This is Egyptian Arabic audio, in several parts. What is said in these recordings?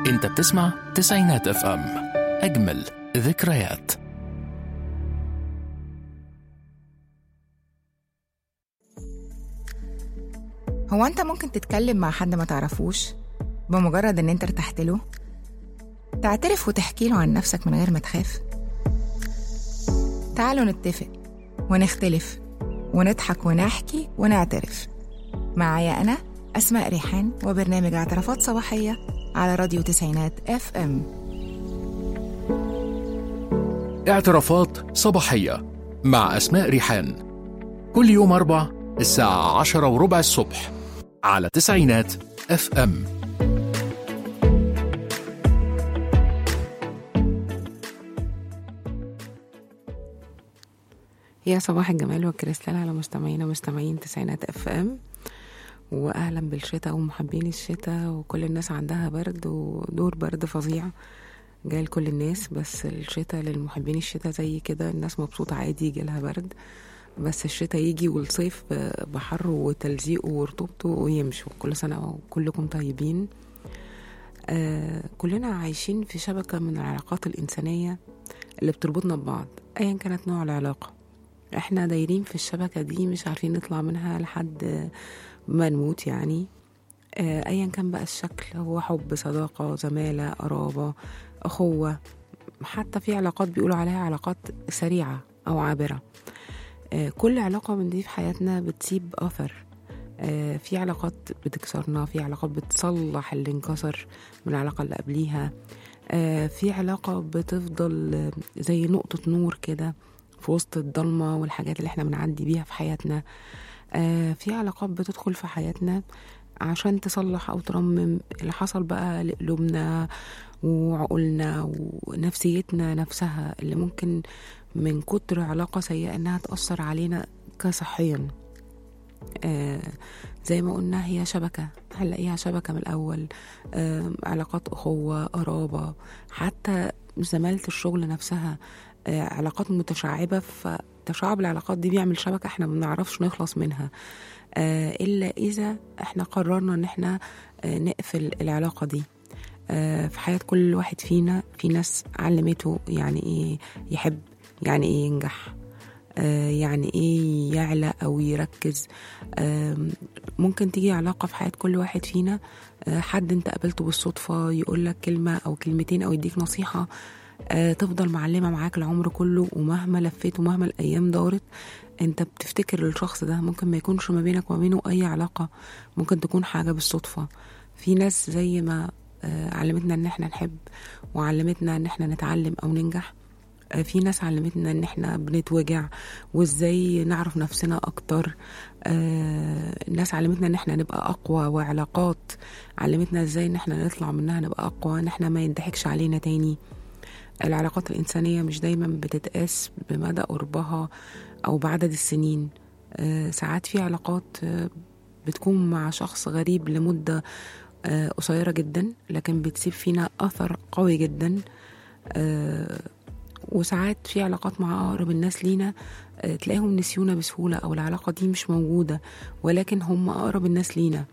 انت بتسمع تسعينات اف ام اجمل ذكريات هو انت ممكن تتكلم مع حد ما تعرفوش بمجرد ان انت ارتحت له تعترف وتحكي له عن نفسك من غير ما تخاف تعالوا نتفق ونختلف ونضحك ونحكي ونعترف معايا انا اسماء ريحان وبرنامج اعترافات صباحيه على راديو تسعينات اف ام اعترافات صباحية مع أسماء ريحان كل يوم أربع الساعة عشرة وربع الصبح على تسعينات اف ام يا صباح الجمال والكريستال على مستمعينا مستمعين تسعينات اف ام واهلا بالشتاء ومحبين الشتاء وكل الناس عندها برد ودور برد فظيع جاي لكل الناس بس الشتاء للمحبين الشتاء زي كده الناس مبسوطة عادي يجيلها برد بس الشتاء يجي والصيف بحره وتلزيقه ورطوبته ويمشوا كل سنة وكلكم طيبين آه كلنا عايشين في شبكة من العلاقات الإنسانية اللي بتربطنا ببعض أيا كانت نوع العلاقة احنا دايرين في الشبكة دي مش عارفين نطلع منها لحد ما نموت يعني آه، ايا كان بقى الشكل هو حب صداقة زمالة قرابة أخوة حتى في علاقات بيقولوا عليها علاقات سريعة أو عابرة آه، كل علاقة من دي في حياتنا بتسيب أثر آه، في علاقات بتكسرنا في علاقات بتصلح اللي انكسر من العلاقة اللي قبليها آه، في علاقة بتفضل آه، زي نقطة نور كده في وسط الضلمة والحاجات اللي احنا بنعدي بيها في حياتنا آه، في علاقات بتدخل في حياتنا عشان تصلح أو ترمم اللي حصل بقى لقلوبنا وعقولنا ونفسيتنا نفسها اللي ممكن من كتر علاقة سيئة إنها تأثر علينا كصحيا آه زي ما قلنا هي شبكة هنلاقيها شبكة من الأول آه علاقات أخوة قرابة حتى زمالة الشغل نفسها آه علاقات متشعبة فتشعب العلاقات دي بيعمل شبكة احنا ما بنعرفش نخلص منها آه إلا إذا احنا قررنا إن احنا آه نقفل العلاقة دي آه في حياة كل واحد فينا في ناس علمته يعني إيه يحب يعني إيه ينجح آه يعني ايه يعلى او يركز آه ممكن تيجي علاقة في حياة كل واحد فينا آه حد انت قابلته بالصدفة يقول لك كلمة او كلمتين او يديك نصيحة آه تفضل معلمة معاك العمر كله ومهما لفيت ومهما الايام دارت انت بتفتكر الشخص ده ممكن ما يكونش ما بينك وما بينه اي علاقة ممكن تكون حاجة بالصدفة في ناس زي ما آه علمتنا ان احنا نحب وعلمتنا ان احنا نتعلم او ننجح في ناس علمتنا ان احنا بنتوجع وازاي نعرف نفسنا اكتر آه ناس علمتنا ان احنا نبقى اقوى وعلاقات علمتنا ازاي ان احنا نطلع منها نبقى اقوى ان احنا ما يضحكش علينا تاني العلاقات الانسانيه مش دايما بتتقاس بمدى قربها او بعدد السنين آه ساعات في علاقات آه بتكون مع شخص غريب لمده آه قصيره جدا لكن بتسيب فينا اثر قوي جدا آه وساعات في علاقات مع أقرب الناس لينا تلاقيهم نسيونا بسهولة أو العلاقة دي مش موجودة ولكن هم أقرب الناس لينا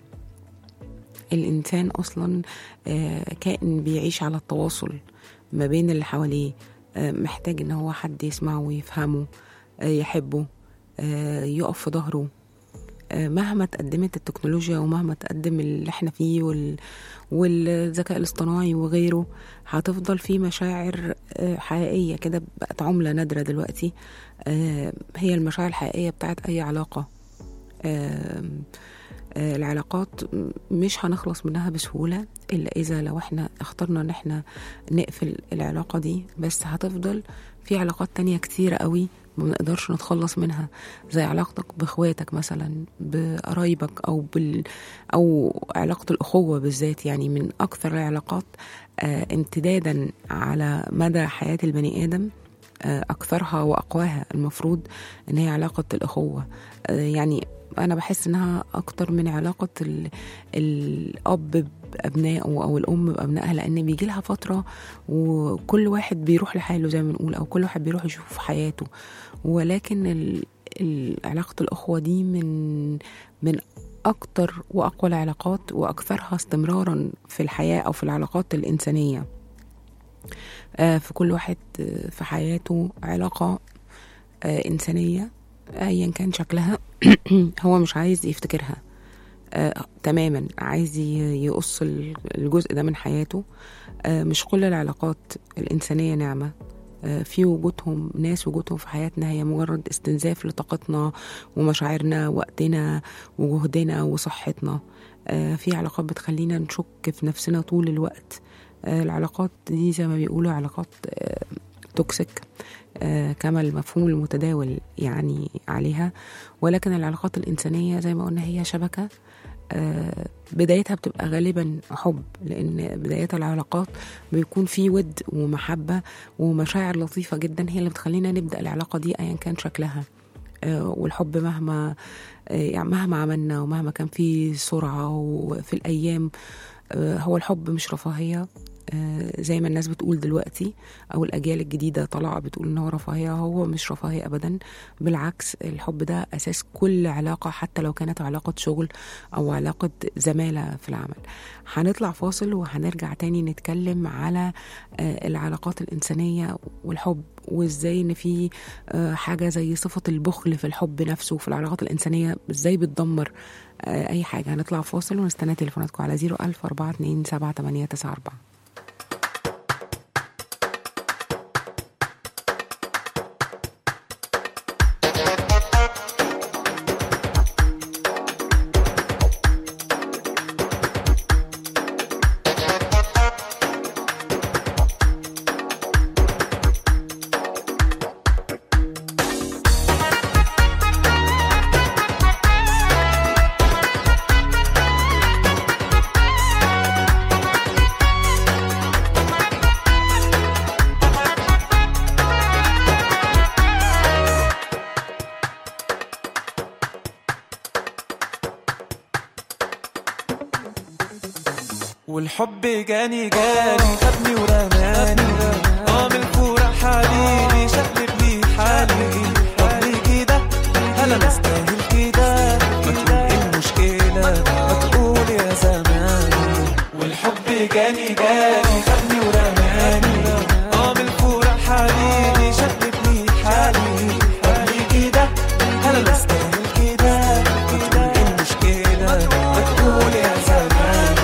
الإنسان أصلا كائن بيعيش على التواصل ما بين اللي حواليه محتاج إن هو حد يسمعه ويفهمه يحبه يقف في ظهره مهما تقدمت التكنولوجيا ومهما تقدم اللي احنا فيه وال... والذكاء الاصطناعي وغيره هتفضل في مشاعر حقيقية كده بقت عملة نادرة دلوقتي هي المشاعر الحقيقية بتاعت أي علاقة العلاقات مش هنخلص منها بسهولة إلا إذا لو احنا اخترنا ان احنا نقفل العلاقة دي بس هتفضل في علاقات تانية كتيرة قوي ما بنقدرش نتخلص منها زي علاقتك باخواتك مثلا بقرايبك او بال او علاقه الاخوه بالذات يعني من اكثر العلاقات آه امتدادا على مدى حياه البني ادم آه اكثرها واقواها المفروض ان هي علاقه الاخوه آه يعني انا بحس انها اكتر من علاقه ال... الاب بابنائه او الام بابنائها لان بيجي لها فتره وكل واحد بيروح لحاله زي ما بنقول او كل واحد بيروح يشوف حياته ولكن ال... علاقه الاخوه دي من من أكتر وأقوى العلاقات وأكثرها استمرارا في الحياة أو في العلاقات الإنسانية آه، في كل واحد آه، في حياته علاقة آه، إنسانية أيا كان شكلها هو مش عايز يفتكرها آه، تماما عايز ي- يقص ال- الجزء ده من حياته آه، مش كل العلاقات الإنسانية نعمة آه، في وجودهم ناس وجودهم في حياتنا هي مجرد استنزاف لطاقتنا ومشاعرنا وقتنا وجهدنا وصحتنا آه، في علاقات بتخلينا نشك في نفسنا طول الوقت آه، العلاقات دي زي ما بيقولوا علاقات آه، توكسيك آه، كما المفهوم المتداول يعني عليها ولكن العلاقات الإنسانية زي ما قلنا هي شبكة آه، بدايتها بتبقى غالبا حب لأن بدايات العلاقات بيكون في ود ومحبة ومشاعر لطيفة جدا هي اللي بتخلينا نبدأ العلاقة دي أيا كان شكلها آه، والحب مهما آه، يعني مهما عملنا ومهما كان في سرعة وفي الأيام آه، هو الحب مش رفاهية آه، زي ما الناس بتقول دلوقتي او الاجيال الجديده طالعه بتقول ان هو رفاهيه هو مش رفاهيه ابدا بالعكس الحب ده اساس كل علاقه حتى لو كانت علاقه شغل او علاقه زماله في العمل هنطلع فاصل وهنرجع تاني نتكلم على آه، العلاقات الانسانيه والحب وازاي ان في آه، حاجه زي صفه البخل في الحب نفسه في العلاقات الانسانيه ازاي بتدمر آه، اي حاجه هنطلع فاصل ونستنى تليفوناتكم على 01000 427 7894 والحب جاني جاني خدني ورماني اه من الفورة حاليني شقلب لي حالي طب ليه كده هلا انا استاهل كده ما تقول ايه المشكلة ما تقول يا زماني والحب جاني جاني خدني ورماني اه من الفورة حاليني شقلب لي حالي طب ليه كده هلا انا استاهل كده ما تقول ايه المشكلة ما تقول يا زماني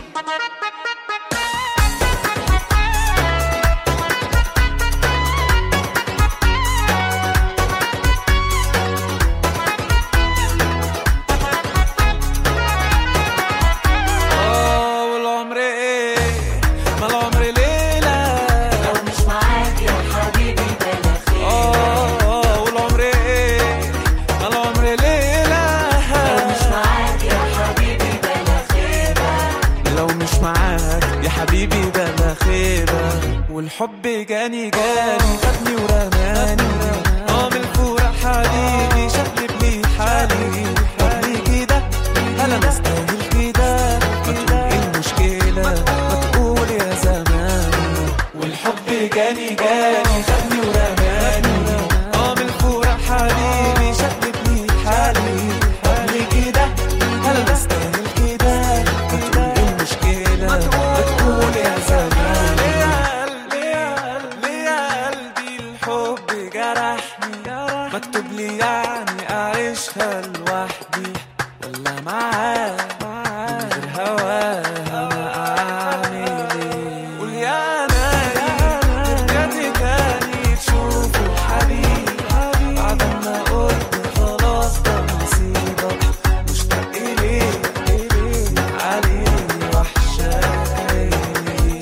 اه والعمر ايه ما العمر ليلة لو مش معاك يا حبيبي بلا خير اه والعمر ايه ما العمر ليلة لو مش معاك يا حبيبي بلا خيبة لو مش معاك يا حبيبي بلا خيبة والحب جاني جاني خدني ورماني اه من الفورة حالي شقلب لي حالي طب ليه كده انا بستاهل كده ما تقول ايه المشكلة ما تقول يا زماني والحب جاني جاني خدني ورماني اه من الفورة حالي شقلب لي حالي طب ليه كده انا بستاهل كده ما تقول ايه المشكلة ما تقول يا زماني يا قلبي يا قلبي يا قلبي الحب جرحني مكتوب لي يعني اعيشها لوحدي ولا معاه من غير هواه انا اعمل ايه قول يا نايم ترجعي تاني تشوف الحبيب بعد ما قلت خلاص ده نصيبك مشتاق اليه عليه وحشاك عيني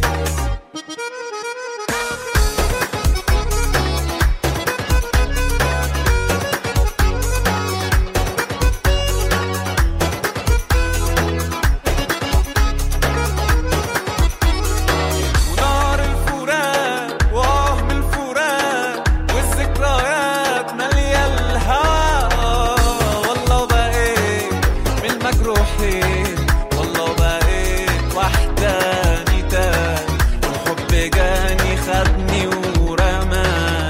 ونار الفراق وهم الفراق والذكريات مالية الهوا والله بقيت من المجروحين والله بقيت وحداني تاني والحب جاني خدني ورماني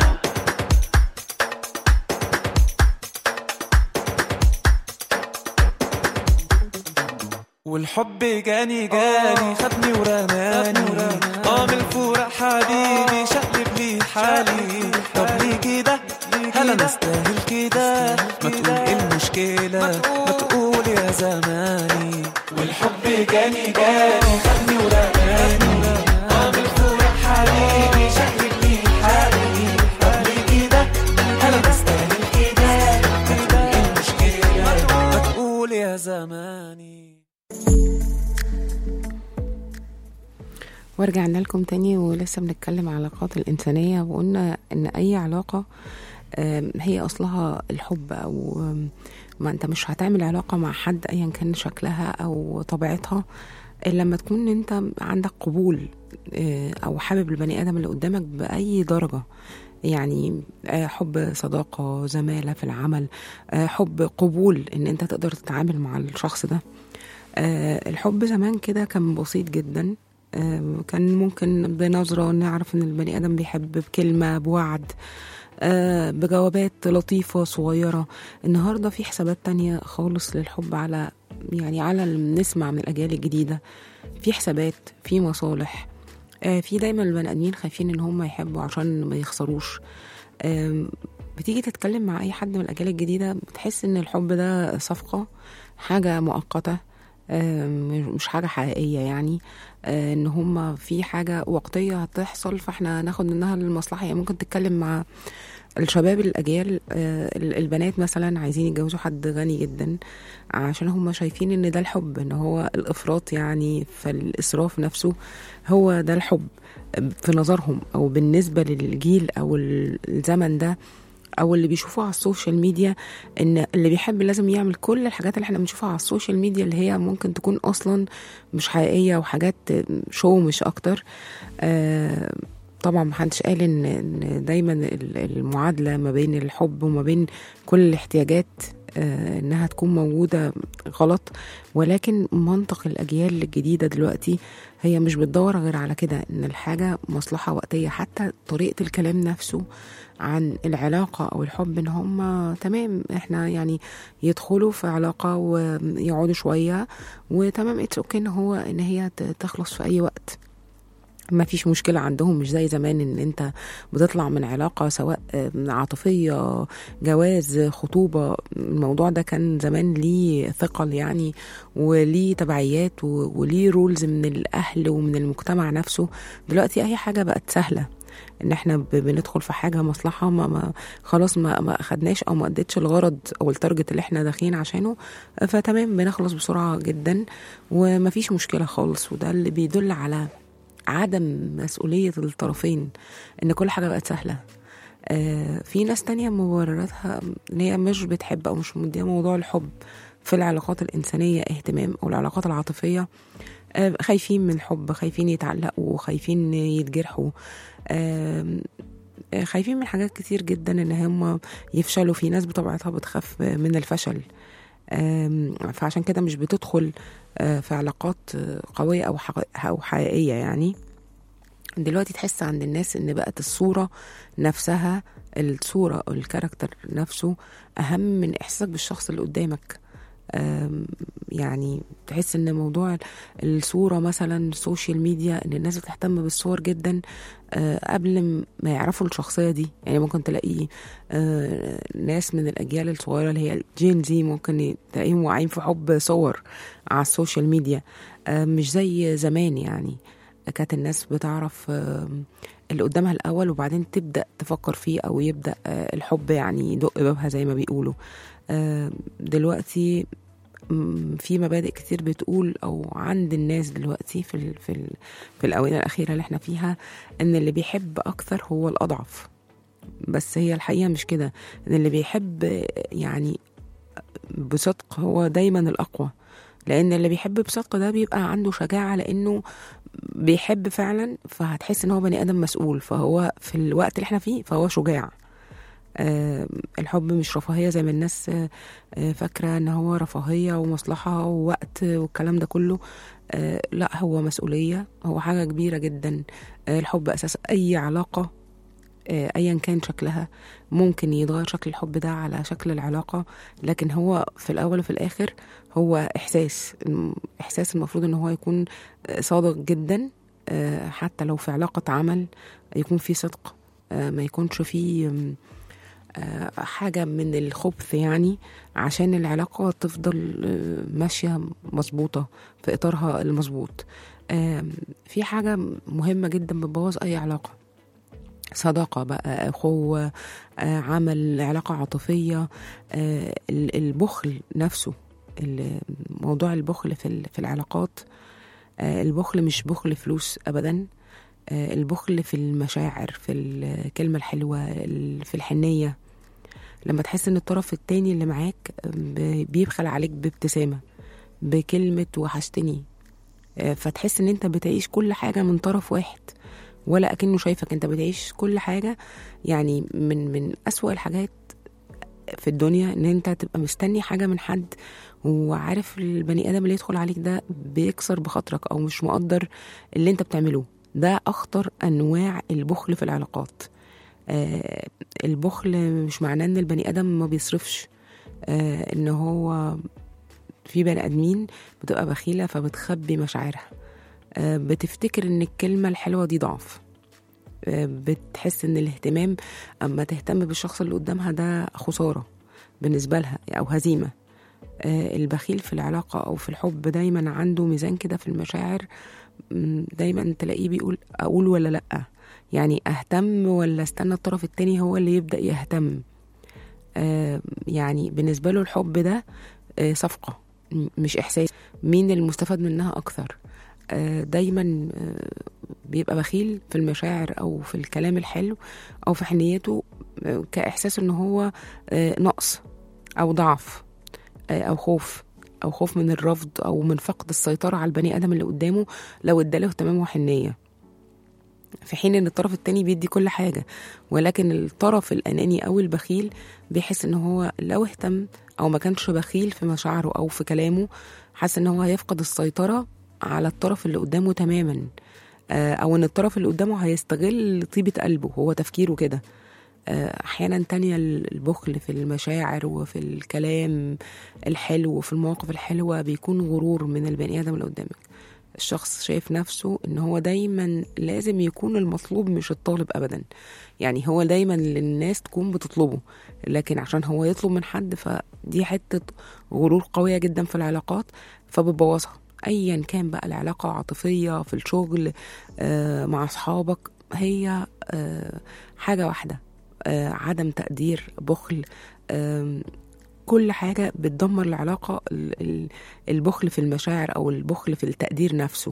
والحب جاني جاني خدني ورماني اه من الفراق حبيبي شقلب لي حالي طب ليه كده هل انا استاهل كده ما تقول ايه المشكلة ما تقول يا زماني والحب جاني جاني خدني ورماني اه من الفراق حبيبي شقلب لي حالي طب ليه كده هل انا استاهل كده ما تقول ايه المشكلة ما تقول يا زماني ورجعنا لكم تاني ولسه بنتكلم عن العلاقات الإنسانية وقلنا إن أي علاقة آم، هي أصلها الحب أو آم، ما أنت مش هتعمل علاقة مع حد أيا كان شكلها أو طبيعتها إلا لما تكون أنت عندك قبول آه، أو حابب البني آدم اللي قدامك بأي درجة يعني آه، حب صداقة زمالة في العمل آه، حب قبول إن أنت تقدر تتعامل مع الشخص ده آه، الحب زمان كده كان بسيط جدا آه، كان ممكن بنظرة نعرف إن البني آدم بيحب بكلمة بوعد آه، بجوابات لطيفة صغيرة النهاردة في حسابات تانية خالص للحب على يعني على اللي بنسمع من الأجيال الجديدة في حسابات في مصالح آه، في دايما البني آدمين خايفين إن هم يحبوا عشان ما يخسروش آم، بتيجي تتكلم مع أي حد من الأجيال الجديدة بتحس إن الحب ده صفقة حاجة مؤقتة آم، مش حاجة حقيقية يعني آه، ان هما في حاجة وقتية هتحصل فاحنا ناخد منها المصلحة يعني ممكن تتكلم مع الشباب الأجيال آه، ال- البنات مثلا عايزين يتجوزوا حد غني جدا عشان هم شايفين ان ده الحب ان هو الإفراط يعني فالإسراف نفسه هو ده الحب في نظرهم أو بالنسبة للجيل أو ال- الزمن ده او اللي بيشوفوه على السوشيال ميديا ان اللي بيحب لازم يعمل كل الحاجات اللي احنا بنشوفها على السوشيال ميديا اللي هي ممكن تكون اصلا مش حقيقيه وحاجات شو مش اكتر آه طبعا محدش قال ان إن دايما ال- المعادله ما بين الحب وما بين كل الاحتياجات آه انها تكون موجوده غلط ولكن منطق الاجيال الجديده دلوقتي هي مش بتدور غير على كده ان الحاجه مصلحه وقتيه حتى طريقه الكلام نفسه عن العلاقة أو الحب إن هم تمام إحنا يعني يدخلوا في علاقة ويقعدوا شوية وتمام اتس اوكي إن هو إن هي ت- تخلص في أي وقت ما فيش مشكلة عندهم مش زي زمان ان انت بتطلع من علاقة سواء آم، عاطفية جواز خطوبة الموضوع ده كان زمان ليه ثقل يعني وليه تبعيات و- وليه رولز من الأهل ومن المجتمع نفسه دلوقتي أي حاجة بقت سهلة ان احنا ب- بندخل في حاجه مصلحه ما, ما خلاص ما ما اخدناش او ما اديتش الغرض او التارجت اللي احنا داخلين عشانه فتمام بنخلص بسرعه جدا ومفيش مشكله خالص وده اللي بيدل على عدم مسؤوليه الطرفين ان كل حاجه بقت سهله آه في ناس تانية مبرراتها ان هي مش بتحب او مش مديه موضوع الحب في العلاقات الإنسانية اهتمام أو العلاقات العاطفية آه، خايفين من الحب خايفين يتعلقوا خايفين يتجرحوا آم، آه، خايفين من حاجات كتير جدا ان هم يفشلوا في ناس بطبيعتها بتخاف من الفشل آم، فعشان كده مش بتدخل آه، في علاقات آه، قوية أو حق- أو حقيقية يعني دلوقتي تحس عند الناس ان بقت الصورة نفسها الصورة او الكاركتر نفسه اهم من احساسك بالشخص اللي قدامك أم، يعني تحس ان موضوع الصورة مثلا السوشيال ميديا ان الناس بتهتم بالصور جدا أه، قبل م- ما يعرفوا الشخصية دي يعني ممكن تلاقي أه، ناس من الاجيال الصغيرة اللي هي الجين زي ممكن تلاقيهم واقعين في حب صور على السوشيال ميديا أه، مش زي زمان يعني كانت الناس بتعرف آم، اللي قدامها الأول وبعدين تبدأ تفكر فيه أو يبدأ آه، الحب يعني يدق بابها زي ما بيقولوا آم، دلوقتي م، في مبادئ كتير بتقول أو عند الناس دلوقتي في ال في ال في الآونة الأخيرة اللي احنا فيها إن اللي بيحب أكثر هو الأضعف بس هي الحقيقة مش كده إن اللي بيحب آه، يعني بصدق هو دايما الأقوى لأن اللي بيحب بصدق ده بيبقى عنده شجاعة لأنه بيحب فعلا فهتحس ان هو بني ادم مسؤول فهو في الوقت اللي احنا فيه فهو شجاع آه الحب مش رفاهيه زي ما الناس آه آه، فاكره ان هو رفاهيه ومصلحه ووقت والكلام ده كله آه لا هو مسؤوليه هو حاجه كبيره جدا آه الحب اساس اي علاقه آه، ايا كان شكلها ممكن يتغير شكل الحب ده على شكل العلاقه لكن هو في الاول وفي الاخر هو احساس الم- احساس المفروض ان هو يكون آه، صادق جدا آه، حتى لو في علاقه عمل يكون في صدق آه، ما يكونش فيه آم، آه، حاجه من الخبث يعني عشان العلاقه تفضل آه، ماشيه مظبوطه في اطارها المظبوط آم، في حاجه مهمه جدا بتبوظ اي علاقه صداقة بقى أخوة آه، عمل علاقة عاطفية آه، ال- البخل نفسه ال- موضوع البخل في ال- في العلاقات آه، البخل مش بخل فلوس أبدا آه، البخل في المشاعر في الكلمة الحلوة ال- في الحنية لما تحس ان الطرف التاني اللي معاك ب- بيبخل عليك بابتسامة بكلمة وحشتني آه، فتحس ان انت بتعيش كل حاجة من طرف واحد ولا اكنه شايفك انت بتعيش كل حاجه يعني من من اسوأ الحاجات في الدنيا ان انت تبقى مستني حاجه من حد وعارف البني ادم اللي يدخل عليك ده بيكسر بخاطرك او مش مقدر اللي انت بتعمله ده اخطر انواع البخل في العلاقات آه البخل مش معناه ان البني ادم ما بيصرفش آه ان هو في بني ادمين بتبقى بخيله فبتخبي مشاعرها آه، بتفتكر ان الكلمه الحلوه دي ضعف آه، بتحس ان الاهتمام اما تهتم بالشخص اللي قدامها ده خساره بالنسبه لها او هزيمه آه، البخيل في العلاقه او في الحب دايما عنده ميزان كده في المشاعر م، دايما تلاقيه بيقول اقول ولا لا يعني اهتم ولا استنى الطرف التاني هو اللي يبدا يهتم آه، يعني بالنسبه له الحب ده آه، صفقه م- مش احساس مين المستفاد منها اكثر آه، دايما آه، بيبقى بخيل في المشاعر او في الكلام الحلو او في حنيته آه، كاحساس ان هو آه، نقص او ضعف آه، او خوف او خوف من الرفض او من فقد السيطره على البني ادم اللي قدامه لو اداله اهتمام وحنيه في حين ان الطرف التاني بيدي كل حاجه ولكن الطرف الاناني او البخيل بيحس ان هو لو اهتم او ما كانش بخيل في مشاعره او في كلامه حاسس ان هو هيفقد السيطره على الطرف اللي قدامه تماما آه، او ان الطرف اللي قدامه هيستغل طيبه قلبه هو تفكيره كده آه، احيانا تانية البخل في المشاعر وفي الكلام الحلو وفي المواقف الحلوه بيكون غرور من البني ادم اللي قدامك الشخص شايف نفسه ان هو دايما لازم يكون المطلوب مش الطالب ابدا يعني هو دايما اللي الناس تكون بتطلبه لكن عشان هو يطلب من حد فدي حته غرور قويه جدا في العلاقات فبتبوظها ايا كان بقى العلاقه عاطفيه في الشغل آه، مع اصحابك هي آه، حاجه واحده آه، عدم تقدير بخل آم، كل حاجه بتدمر العلاقه ال- ال- البخل في المشاعر او البخل في التقدير نفسه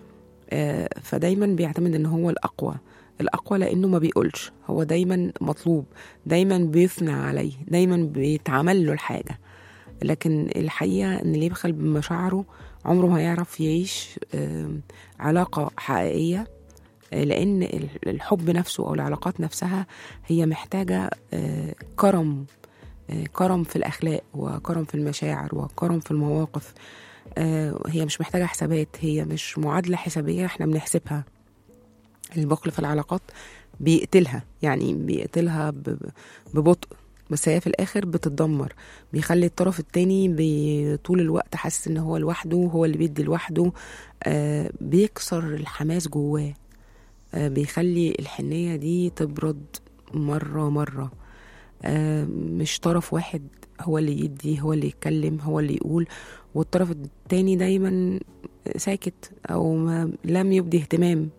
آه، فدايما بيعتمد ان هو الاقوى الاقوى لانه ما بيقولش هو دايما مطلوب دايما بيثنى عليه دايما بيتعمل له الحاجه لكن الحقيقه ان اللي يبخل بمشاعره عمره ما هيعرف يعيش آم، علاقه حقيقيه آه، لان ال- الحب نفسه او العلاقات نفسها هي محتاجه آه، كرم آه، كرم في الاخلاق وكرم في المشاعر وكرم في المواقف آه، هي مش محتاجه حسابات هي مش معادله حسابيه احنا بنحسبها البخل في العلاقات بيقتلها يعني بيقتلها ب- ببطء بس هي في الاخر بتتدمر بيخلي الطرف التاني بي- طول الوقت حاسس ان هو لوحده هو اللي بيدي لوحده آه بيكسر الحماس جواه آه بيخلي الحنية دي تبرد مرة مرة آه مش طرف واحد هو اللي يدي هو اللي يتكلم هو اللي يقول والطرف التاني دايما ساكت او ما لم يبدي اهتمام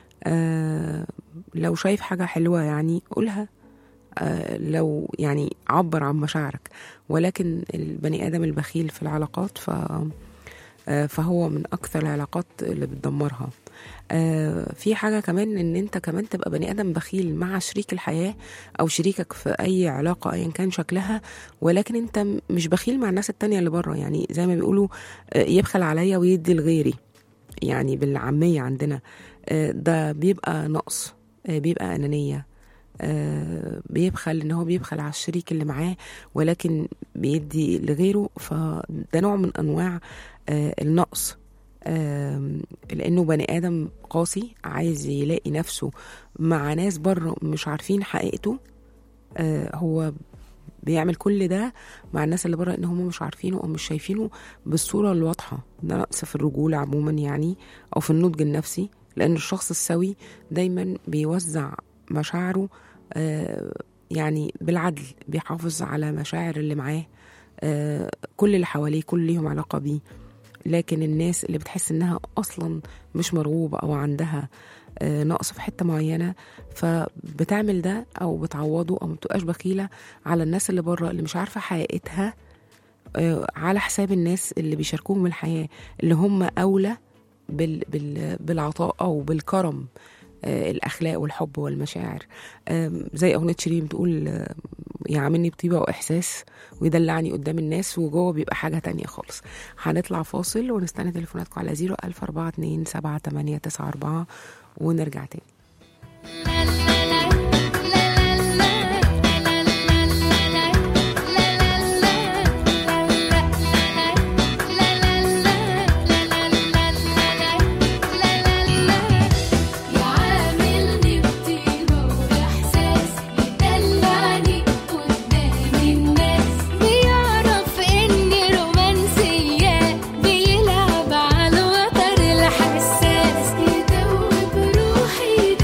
آه لو شايف حاجة حلوة يعني قولها آه لو يعني عبر عن مشاعرك ولكن البني آدم البخيل في العلاقات ف آه فهو من أكثر العلاقات اللي بتدمرها آه في حاجة كمان إن أنت كمان تبقى بني آدم بخيل مع شريك الحياة أو شريكك في أي علاقة أيا كان شكلها ولكن أنت م- مش بخيل مع الناس التانية اللي بره يعني زي ما بيقولوا آه يبخل عليا ويدي لغيري يعني بالعامية عندنا آه، ده بيبقى نقص آه، بيبقى أنانية آه، بيبخل ان هو بيبخل على الشريك اللي معاه ولكن بيدي لغيره فده نوع من انواع آه، النقص آم، لانه بني ادم قاسي عايز يلاقي نفسه مع ناس بره مش عارفين حقيقته آه، هو بيعمل كل ده مع الناس اللي بره ان هم مش عارفينه او مش شايفينه بالصوره الواضحه ده نقص في الرجوله عموما يعني او في النضج النفسي لان الشخص السوي دايما بيوزع مشاعره آه، يعني بالعدل بيحافظ على مشاعر اللي معاه آه، كل اللي حواليه كل ليهم علاقه بيه لكن الناس اللي بتحس انها اصلا مش مرغوبه او عندها آه، نقص في حته معينه فبتعمل ده او بتعوضه او ما بتبقاش بخيله على الناس اللي بره اللي مش عارفه حقيقتها آه، على حساب الناس اللي بيشاركوهم الحياه اللي هم اولى بال بال بالعطاء او بالكرم آه، الاخلاق والحب والمشاعر آم، زي اغنيه شيرين بتقول آه، يعاملني بطيبه واحساس ويدلعني قدام الناس وجوه بيبقى حاجه تانية خالص هنطلع فاصل ونستنى تليفوناتكم على 014278994 ونرجع تاني يعاملني بطيبة وإحساس يدلعني قدام الناس بيعرف إني رومانسية بيلعب على الوتر الحساس يدوب روحي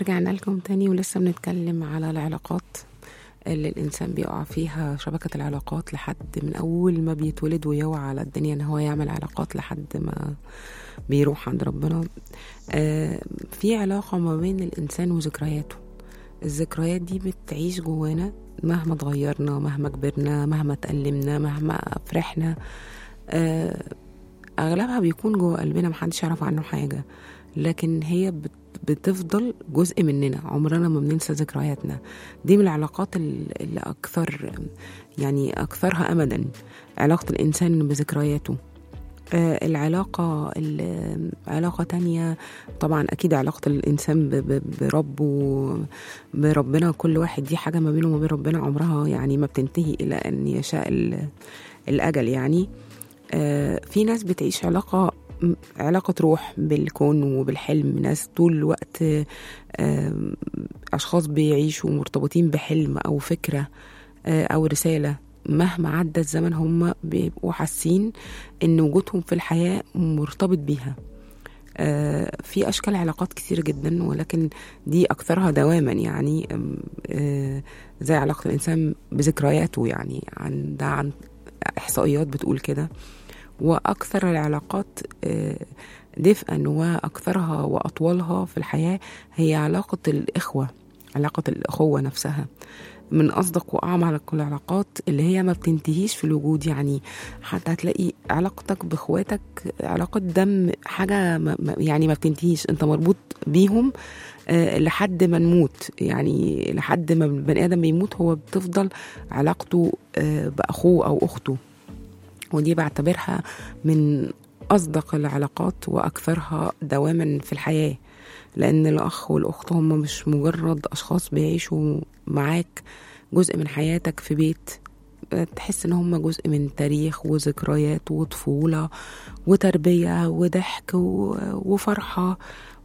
ورجعنا لكم تاني ولسه بنتكلم على العلاقات اللي الإنسان بيقع فيها شبكة العلاقات لحد من أول ما بيتولد ويوعى على الدنيا إن هو يعمل علاقات لحد ما بيروح عند ربنا آه في علاقة ما بين الإنسان وذكرياته الذكريات دي بتعيش جوانا مهما اتغيرنا مهما كبرنا مهما اتألمنا مهما فرحنا آه أغلبها بيكون جوه قلبنا محدش يعرف عنه حاجة لكن هي بت بتفضل جزء مننا عمرنا ما بننسى ذكرياتنا دي من العلاقات ال- اللي أكثر يعني أكثرها أمدا علاقة الإنسان بذكرياته آه، العلاقة ال- علاقة تانية طبعا أكيد علاقة الإنسان ب- ب- بربه بربنا كل واحد دي حاجة ما بينه وما بين ربنا عمرها يعني ما بتنتهي إلى أن يشاء ال- الأجل يعني آه، في ناس بتعيش علاقة م- علاقة روح بالكون وبالحلم ناس طول الوقت آه، أشخاص بيعيشوا مرتبطين بحلم أو فكرة آه، أو رسالة مهما عدى الزمن هم بيبقوا حاسين إن وجودهم في الحياة مرتبط بيها آه، في أشكال علاقات كتير جدا ولكن دي أكثرها دواما يعني أم، آه، زي علاقة الإنسان بذكرياته يعني عن ده عن إحصائيات بتقول كده وأكثر العلاقات آه، دفئا وأكثرها وأطولها في الحياة هي علاقة الإخوة علاقة الأخوة نفسها من أصدق وأعمق العلاقات اللي هي ما بتنتهيش في الوجود يعني حتى هتلاقي علاقتك بإخواتك علاقة دم حاجة ما ما- يعني ما بتنتهيش أنت مربوط بيهم آه، لحد ما نموت يعني لحد ما البني آدم بيموت هو بتفضل علاقته آه، بأخوه أو أخته ودي بعتبرها من أصدق العلاقات وأكثرها دواما في الحياة لأن الأخ والأخت هم مش مجرد أشخاص بيعيشوا معاك جزء من حياتك في بيت تحس ان هم جزء من تاريخ وذكريات وطفولة وتربية وضحك و- وفرحة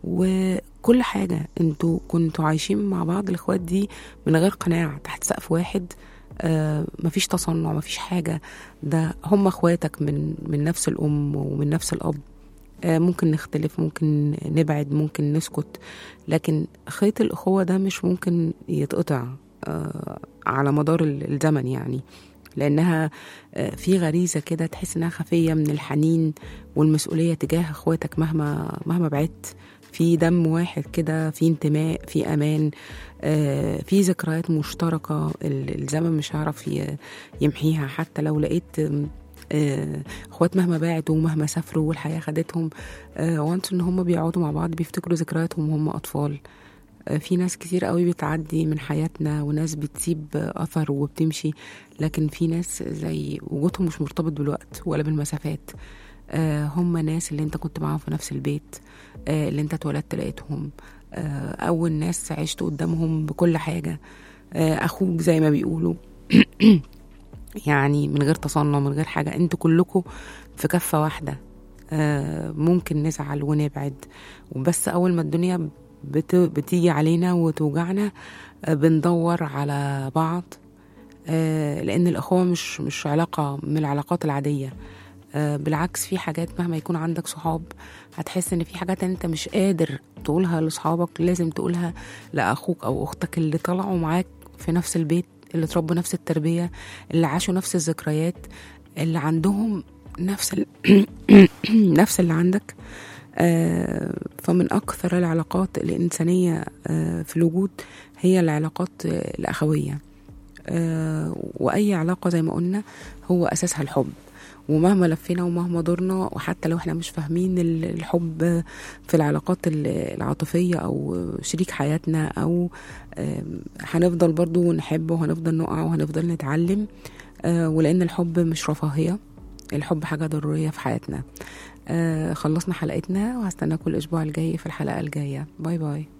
وكل حاجة انتوا كنتوا عايشين مع بعض الاخوات دي من غير قناع تحت سقف واحد آه مفيش تصنع مفيش حاجة ده هم اخواتك من من نفس الام ومن نفس الاب آه ممكن نختلف ممكن نبعد ممكن نسكت لكن خيط الأخوة ده مش ممكن يتقطع آه على مدار ال- الزمن يعني لأنها آه في غريزة كده تحس إنها خفية من الحنين والمسؤولية تجاه إخواتك مهما مهما بعدت في دم واحد كده في انتماء في أمان آه في ذكريات مشتركة ال- الزمن مش هيعرف ي- يمحيها حتى لو لقيت آم، آه، اخوات مهما بعدوا ومهما سافروا والحياه خدتهم وانس ان هم بيقعدوا مع بعض بيفتكروا ذكرياتهم وهم اطفال آه، في ناس كتير قوي بتعدي من حياتنا وناس بتسيب اثر وبتمشي لكن في ناس زي وجودهم مش مرتبط بالوقت ولا بالمسافات آه، هم ناس اللي انت كنت معاهم في نفس البيت آه، اللي انت اتولدت لقيتهم آه، اول ناس عشت قدامهم بكل حاجه آه، اخوك زي ما بيقولوا يعني من غير تصنع من غير حاجة انتوا كلكم في كفة واحدة آه، ممكن نزعل ونبعد وبس أول ما الدنيا بت... بتيجي علينا وتوجعنا آه، بندور على بعض آه، لأن الأخوة مش مش علاقة من العلاقات العادية آه، بالعكس في حاجات مهما يكون عندك صحاب هتحس ان في حاجات انت مش قادر تقولها لاصحابك لازم تقولها لاخوك او اختك اللي طلعوا معاك في نفس البيت اللي اتربوا نفس التربيه اللي عاشوا نفس الذكريات اللي عندهم نفس ال... نفس اللي عندك آه، فمن أكثر العلاقات الإنسانية آه، في الوجود هي العلاقات آه، الأخوية آه، وأي علاقة زي ما قلنا هو أساسها الحب ومهما لفينا ومهما دورنا وحتى لو احنا مش فاهمين ال- الحب في العلاقات ال- العاطفية أو شريك حياتنا أو آم، هنفضل برضو نحب وهنفضل نقع وهنفضل نتعلم آه، ولأن الحب مش رفاهية الحب حاجة ضرورية في حياتنا آه، خلصنا حلقتنا وهستناكم الأسبوع الجاي في الحلقة الجاية باي باي